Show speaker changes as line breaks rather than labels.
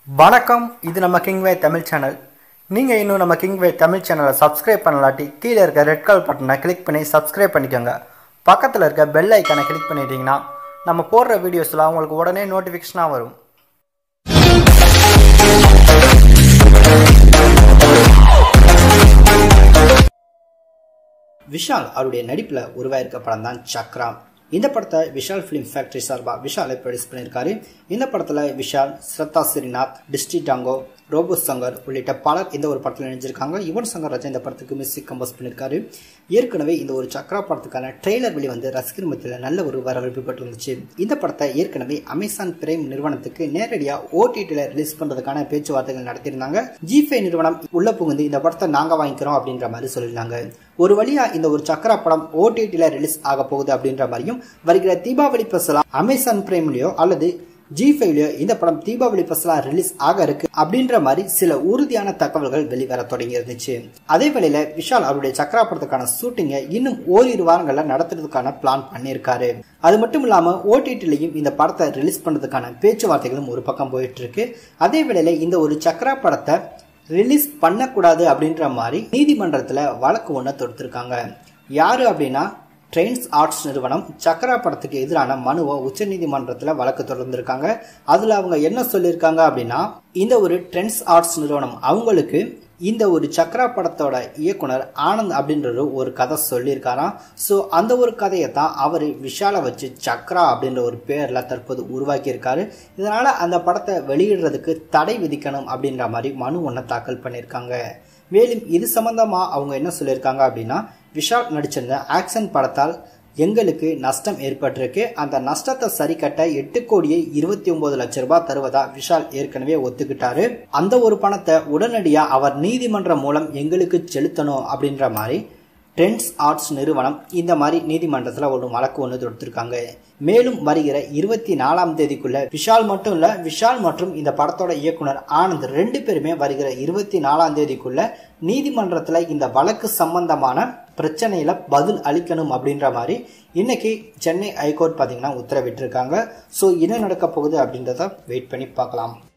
வணக்கம் இது நம்ம கிங்வே தமிழ் சேனல் நீங்கள் இன்னும் நம்ம கிங்வே தமிழ் சேனலை சப்ஸ்கிரைப் பண்ணலாட்டி கீழே இருக்க ரெட் கலர் பட்டனை கிளிக் பண்ணி சப்ஸ்கிரைப் பண்ணிக்கோங்க பக்கத்தில் இருக்க பெல் ஐக்கானை கிளிக் பண்ணிட்டீங்கன்னா நம்ம போடுற வீடியோஸ்லாம் உங்களுக்கு உடனே நோட்டிஃபிகேஷனாக வரும் விஷால் அவருடைய நடிப்பில் உருவாயிருக்க படம் தான் சக்ரா இந்த படத்தை விஷால் ஃபிலிம் ஃபேக்டரி சார்பாக விஷாலை ப்ரொடியூஸ் பண்ணியிருக்காரு இந்த படத்தில் விஷால் ஸ்ரத்தா ஸ்ரீநாத் டிஸ்டி டாங்கோ ரோபோ சங்கர் உள்ளிட்ட பலர் இந்த ஒரு படத்தில் நினைஞ்சிருக்காங்க யுவன் சங்கர் ராஜா இந்த படத்துக்கு மியூசிக் கம்போஸ் பண்ணியிருக்காரு ஏற்கனவே இந்த ஒரு சக்ரா படத்துக்கான ட்ரெய்லர் வெளிவந்து ரசிகர் மத்தியில் நல்ல ஒரு வரவேற்பு பெற்றிருந்துச்சு இந்த படத்தை ஏற்கனவே அமேசான் பிரைம் நிறுவனத்துக்கு நேரடியாக ஓடிடியில் ரிலீஸ் பண்ணுறதுக்கான பேச்சுவார்த்தைகள் நடத்தியிருந்தாங்க ஜிஃபை நிறுவனம் உள்ள புகுந்து இந்த படத்தை நாங்கள் வாங்கிக்கிறோம் அப்படின்ற மாதிரி சொல்லியிருந்தாங்க ஒரு வழியா இந்த ஒரு சக்கரா படம் ஓடிடியில் ரிலீஸ் ஆக போகுது அப்படின்ற மாதிரியும் வருகிற தீபாவளி பஸ்லாம் அமேசான் பிரைம்லயோ அல்லது ஜி ஃபைவ்லயோ இந்த படம் தீபாவளி பஸ்லாம் ரிலீஸ் ஆக இருக்கு அப்படின்ற மாதிரி சில உறுதியான தகவல்கள் வெளிவர தொடங்கி இருந்துச்சு அதே வேளையில விஷால் அவருடைய சக்கரா படத்துக்கான ஷூட்டிங்கை இன்னும் ஓரிரு வாரங்கள்ல நடத்துறதுக்கான பிளான் பண்ணியிருக்காரு அது மட்டும் இல்லாம ஓடிடிலையும் இந்த படத்தை ரிலீஸ் பண்றதுக்கான பேச்சுவார்த்தைகளும் ஒரு பக்கம் போயிட்டு இருக்கு அதே வேளையில இந்த ஒரு சக்கரா படத்தை ரிலீஸ் பண்ணக்கூடாது அப்படின்ற மாதிரி நீதிமன்றத்தில் வழக்கு ஒன்று தொடுத்திருக்காங்க யாரு அப்படின்னா ட்ரெயின்ஸ் ஆர்ட்ஸ் நிறுவனம் சக்கரா படத்துக்கு எதிரான மனுவை உச்சநீதிமன்றத்தில் வழக்கு தொடர்ந்திருக்காங்க அதில் அவங்க என்ன சொல்லியிருக்காங்க அப்படின்னா இந்த ஒரு ட்ரெண்ட்ஸ் ஆர்ட்ஸ் நிறுவனம் அவங்களுக்கு இந்த ஒரு சக்ரா படத்தோட இயக்குனர் ஆனந்த் அப்படின்ற ஒரு கதை சொல்லியிருக்காராம் ஸோ அந்த ஒரு கதையை தான் அவர் விஷாலை வச்சு சக்ரா அப்படின்ற ஒரு பேரில் தற்போது உருவாக்கியிருக்காரு இதனால் அந்த படத்தை வெளியிடுறதுக்கு தடை விதிக்கணும் அப்படின்ற மாதிரி மனு ஒன்று தாக்கல் பண்ணியிருக்காங்க மேலும் இது சம்பந்தமாக அவங்க என்ன சொல்லியிருக்காங்க அப்படின்னா விஷால் நடிச்சிருந்த ஆக்ஷன் படத்தால் எங்களுக்கு நஷ்டம் ஏற்பட்டிருக்கு அந்த நஷ்டத்தை சரி கட்ட எட்டு கோடியே இருபத்தி ஒன்பது லட்சம் ரூபாய் தருவதா விஷால் ஏற்கனவே ஒத்துக்கிட்டாரு அந்த ஒரு பணத்தை உடனடியா அவர் நீதிமன்றம் மூலம் எங்களுக்கு செலுத்தணும் அப்படின்ற மாதிரி ட்ரெண்ட்ஸ் ஆர்ட்ஸ் நிறுவனம் இந்த மாதிரி நீதிமன்றத்தில் ஒரு வழக்கு ஒன்று தொடுத்திருக்காங்க மேலும் வருகிற இருபத்தி நாலாம் தேதிக்குள்ள விஷால் மட்டும் இல்ல விஷால் மற்றும் இந்த படத்தோட இயக்குனர் ஆனந்த் ரெண்டு பேருமே வருகிற இருபத்தி நாலாம் தேதிக்குள்ள நீதிமன்றத்தில் இந்த வழக்கு சம்பந்தமான பிரச்சனையில பதில் அளிக்கணும் அப்படின்ற மாதிரி இன்னைக்கு சென்னை ஹைகோர்ட் பார்த்தீங்கன்னா உத்தரவிட்டிருக்காங்க ஸோ என்ன நடக்க போகுது அப்படின்றத வெயிட் பண்ணி பார்க்கலாம்